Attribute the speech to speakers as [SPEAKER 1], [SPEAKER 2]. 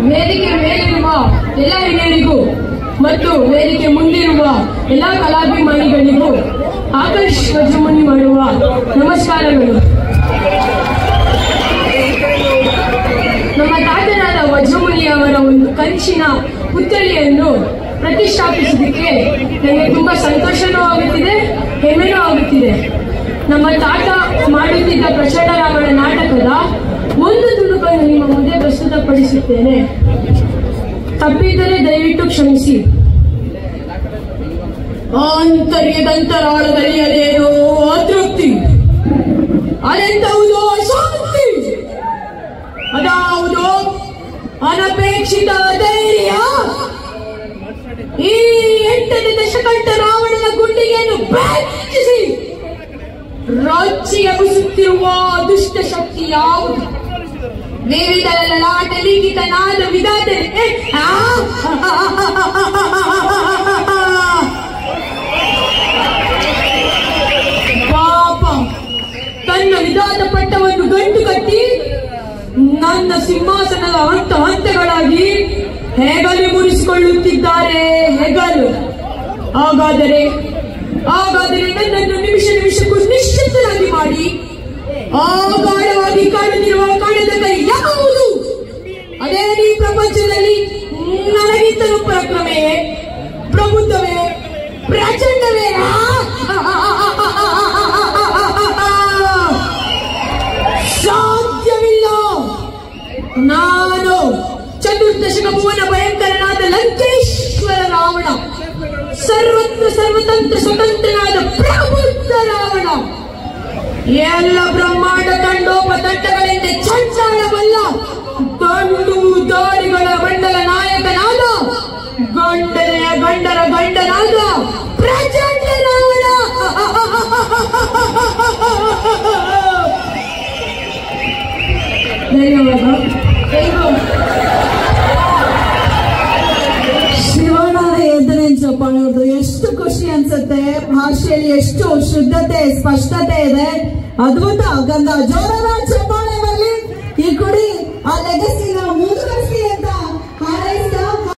[SPEAKER 1] ವೇದಿಕೆ ಮೇಲಿರುವ ಎಲ್ಲ ಹಿರಿಯರಿಗೂ ಮತ್ತು ವೇದಿಕೆ ಮುಂದಿರುವ ಎಲ್ಲ ಕಲಾಭಿಮಾನಿಗಳಿಗೂ ಆಕಾಶ್ ವಜ್ರಮುನಿ ಮಾಡುವ ನಮಸ್ಕಾರಗಳು ನಮ್ಮ ತಾತನಾದ ವಜ್ರಮುನಿ ಅವರ ಒಂದು ಕಂಚಿನ ಪುತ್ಥಳಿಯನ್ನು ಪ್ರತಿಷ್ಠಾಪಿಸಿದ್ದಕ್ಕೆ ನನಗೆ ತುಂಬಾ ಸಂತೋಷನೂ ಆಗುತ್ತಿದೆ ಹೆಮ್ಮೆನೂ ಆಗುತ್ತಿದೆ ನಮ್ಮ ತಾತ ಮಾಡುತ್ತಿದ್ದ ಪ್ರಚಂಡ ರಾವಣ ನಾಟಕದ ಒಂದು ತುಣುಕನ್ನು ನಿಮ್ಮ ಮುಂದೆ ಪ್ರಸ್ತುತಪಡಿಸುತ್ತೇನೆ ತಪ್ಪಿದ್ದರೆ ದಯವಿಟ್ಟು ಕ್ಷಮಿಸಿ ಆಂತರ್ಯದಂತರಾಳದಲ್ಲಿ ಅದೇನೋ ಅತೃಪ್ತಿ ಅದೆಂತಹುದೋ ಅಶಾಂತಿ ಅದಾವುದೋ ಅನಪೇಕ್ಷಿತ ಧೈರ್ಯ ಈ ಎಂಟನೇ ದಶಕಂಠ ರಾವಣನ ಗುಂಡಿಗೆಯನ್ನು ಬೆಚ್ಚಿಸಿ ರಾಜ್ಯ ಎಬ್ಬಿಸುತ್ತಿರುವ ದುಷ್ಟ ಶಕ್ತಿ ಯಾವುದು ವಿವಿಧ ಲಲಾಟ ಲಿಖಿತ ನಾದ ವಿಧಾತರಿಗೆ ಆ ಪಾಪ ತನ್ನ ವಿಧಾನ ಪಟ್ಟವನ್ನು ಗಂಟು ಕಟ್ಟಿ ನನ್ನ ಸಿಂಹಾಸನದ ಹಂತ ಹಂತಗಳಾಗಿ ಹೆಗಲು ಮುರಿಸಿಕೊಳ್ಳುತ್ತಿದ್ದಾರೆ ಹೆಗಲು ಹಾಗಾದರೆ ಹಾಗಾದರೆ ನನ್ನನ್ನು ನಿಮಿಷ ನಿಮಿಷಕ್ಕೂ ನಿಶ್ಚಿತನಾಗಿ ಮಾಡಿ ಆಗಾಢವಾಗಿ ಕಾಣುತ್ತಿರುವ ಕಾಣದ ಕೈ ಯಾವುದು ಅದೇ ಈ ಪ್ರಪಂಚದಲ್ಲಿ ನನಗಿಂತಲೂ ಪರಾಕ್ರಮೇ ಪ್ರಬುದ್ಧವೇ ಪ್ರಚಂಡವೇ ಆ? ಸಾಧ್ಯವಿಲ್ಲ ನಾನು ಚತುರ್ದಶಕ ಭುವನ ಭಯಂಕರನಾದ ಲಂಕೇಶ್ವರ ರಾವಣ ಸರ್ವತ್ರ ಸರ್ವತಂತ್ರ ಸ್ವತಂತ್ರನಾದ ಪ್ರಬುದ್ಧ ರಾವಣ ಎಲ್ಲ ಬ್ರಹ್ಮಾಂಡ ತಂಡೋಪತಂಡಗಳಿಂದ ಚಂಚಾಳವಲ್ಲ ಗಂಡು ದಾರಿಗಳ ಮಂಡಲ ನಾಯಕನಾದ ಗಂಡನೆಯ ಗಂಡರ ಗಂಡನಾದ ಪ್ರಚಂಡ ರಾವಣ ಧನ್ಯವಾದ
[SPEAKER 2] ಶಿವಣ್ಣನ ಎದುರಿನ ಚಪ್ಪಾಳೆ ಹೊಡೆದು ಎಷ್ಟು ಖುಷಿ ಅನ್ಸುತ್ತೆ ಭಾಷೆಯಲ್ಲಿ ಎಷ್ಟು ಶುದ್ಧತೆ ಸ್ಪಷ್ಟತೆ ಇದೆ ಅದ್ಭುತ ಗಂಧ ಜೋರಾದ ಚಪ್ಪಾಳೆ ಬರಲಿ ಈ ಕುಡಿ ಆ ಲೆಗಸಿನ ಮುಂದುವರಿಸ